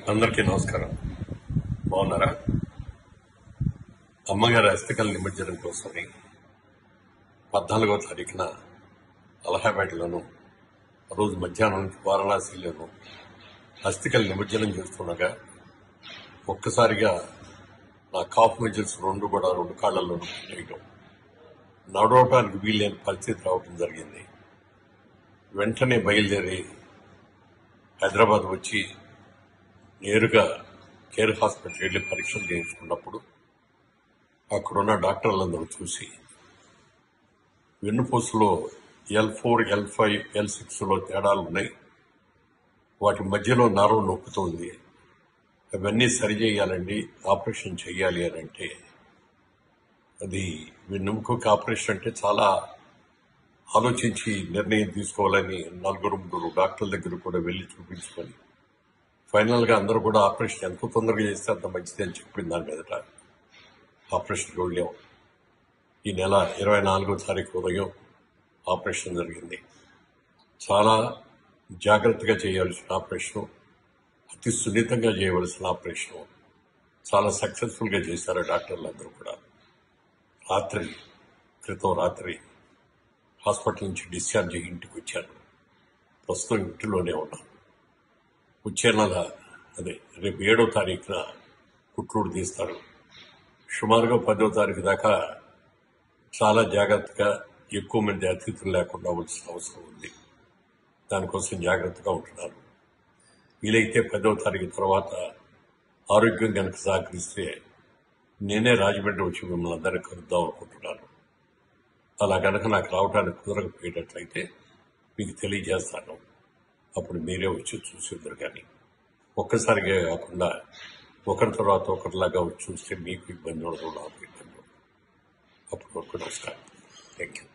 అందరికీ నమస్కారం బాగున్నారా అమ్మగారి అస్థికల నిమజ్జనం కోసమని పద్నాలుగో తారీఖున అలహాబాద్లోను రోజు మధ్యాహ్నం నుంచి వారణాసిలోను అస్థికల నిమజ్జనం చేస్తుండగా ఒక్కసారిగా నా కాఫ్ మజిల్స్ రెండు కూడా రెండు కాళ్లలోనూ వేయడం నడవటానికి వీల్లేని పరిస్థితి రావడం జరిగింది వెంటనే బయలుదేరి హైదరాబాద్ వచ్చి నేరుగా కేర్ హాస్పిటల్ వెళ్ళి పరీక్షలు చేయించుకున్నప్పుడు అక్కడున్న డాక్టర్లందరూ చూసి వెన్నుపూసలో L four L five L సిక్స్లో తేడాలు ఉన్నాయి వాటి మధ్యలో నరం నొప్పుతుంది అవన్నీ సరి చేయాలండి ఆపరేషన్ చేయాలి అని అంటే అది వెన్నుముకకి ఆపరేషన్ అంటే చాలా ఆలోచించి నిర్ణయం తీసుకోవాలని నలుగురు ముగ్గురు డాక్టర్ల దగ్గర కూడా వెళ్ళి చూపించుకొని ఫైనల్ గా అందరూ కూడా ఆపరేషన్ ఎంత తొందరగా చేస్తే అంత మంచిది అని చెప్పింది దాని మీదట ఆపరేషన్ వెళ్ళాం ఈ నెల ఇరవై నాలుగో తారీఖు ఉదయం ఆపరేషన్ జరిగింది చాలా జాగ్రత్తగా చేయాల్సిన ఆపరేషన్ అతి సున్నితంగా చేయవలసిన ఆపరేషన్ చాలా సక్సెస్ఫుల్ గా చేశారు డాక్టర్లు అందరూ కూడా రాత్రి క్రితం రాత్రి హాస్పిటల్ నుంచి డిశ్చార్జ్ అయ్యి ఇంటికి వచ్చాను ప్రస్తుతం ఇంటిలోనే ఉన్నాను వచ్చే నెల అదే రేపు ఏడో తారీఖున కుట్రూడు తీస్తారు సుమారుగా పదో తారీఖు దాకా చాలా జాగ్రత్తగా ఎక్కువ మంది అతిథులు లేకుండా ఉండాల్సిన అవసరం ఉంది దానికోసం జాగ్రత్తగా ఉంటున్నాను వీలైతే పదో తారీఖు తర్వాత ఆరోగ్యం కనుక సహకరిస్తే నేనే రాజమండ్రి వచ్చి మిమ్మల్ని అందరినీ కలుద్దాం అనుకుంటున్నాను అలా కనుక నాకు రావడానికి కుదరకపోయేటట్లయితే మీకు తెలియజేస్తాను అప్పుడు మీరే వచ్చి చూసేద్దరు కానీ ఒక్కసారిగా కాకుండా ఒకరి తర్వాత ఒకరిలాగా వచ్చి చూస్తే మీకు ఇబ్బంది ఉండదు నాకు ఇబ్బంది ఉండదు అప్పటి వరకు నమస్కారం థ్యాంక్ యూ